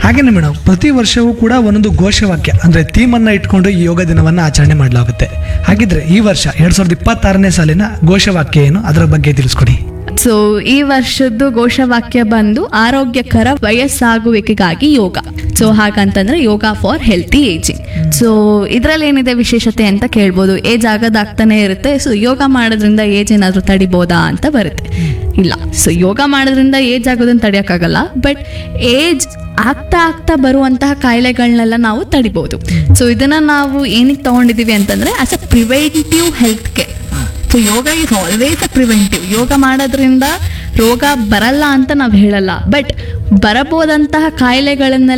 ಹಾಗೇನೆ ಮೇಡಮ್ ಪ್ರತಿ ವರ್ಷವೂ ಕೂಡ ಒಂದೊಂದು ಘೋಷವಾಕ್ಯ ಅಂದ್ರೆ ಥೀಮ್ ಅನ್ನ ಇಟ್ಕೊಂಡು ಈ ಯೋಗ ದಿನವನ್ನ ಆಚರಣೆ ಮಾಡಲಾಗುತ್ತೆ ಹಾಗಿದ್ರೆ ಈ ವರ್ಷ ಎರಡ್ ಸಾವಿರದ ಇಪ್ಪತ್ತಾರನೇ ಸಾಲಿನ ಘೋಷವಾಕ್ಯ ಏನು ಅದರ ಬಗ್ಗೆ ತಿಳಿಸ್ಕೊಡಿ ಸೊ ಈ ವರ್ಷದ್ದು ಘೋಷವಾಕ್ಯ ಬಂದು ಆರೋಗ್ಯಕರ ವಯಸ್ಸಾಗುವಿಕೆಗಾಗಿ ಯೋಗ ಸೊ ಹಾಗಂತಂದ್ರೆ yoga for healthy ageing so ಇದರಲ್ಲಿ ಏನಿದೆ ವಿಶೇಷತೆ ಅಂತ ಕೇಳ್ಬೋದು ಏಜ್ ಆಗೋದಾಗ್ತಾನೆ ಇರುತ್ತೆ ಸೊ ಯೋಗ ಮಾಡೋದ್ರಿಂದ ಏಜ್ ಏನಾದರೂ ತಡಿಬೋದಾ ಅಂತ ಬರುತ್ತೆ ಇಲ್ಲ ಸೊ ಯೋಗ ಮಾಡೋದ್ರಿಂದ ಏಜ್ ಆಗೋದನ್ನ ತಡೆಯೋಕ್ಕಾಗಲ್ಲ ಬಟ್ ಏಜ್ ಆಗ್ತಾ ಆಗ್ತಾ ಬರುವಂತಹ ಕಾಯಿಲೆಗಳನ್ನೆಲ್ಲ ನಾವು ತಡಿಬೋದು ಸೊ ಇದನ್ನ ನಾವು ಏನಕ್ಕೆ ತಗೊಂಡಿದೀವಿ ಅಂತಂದ್ರೆ as uh preventive health care so yoga is always uh preventive yoga ಮಾಡೋದ್ರಿಂದ ರೋಗ ಬರಲ್ಲ ಅಂತ ನಾವು ಹೇಳಲ್ಲ ಬಟ್ ಬರಬಹುದಂತಹ ಕಾಯಿಲೆಗಳನ್ನೆಲ್ಲ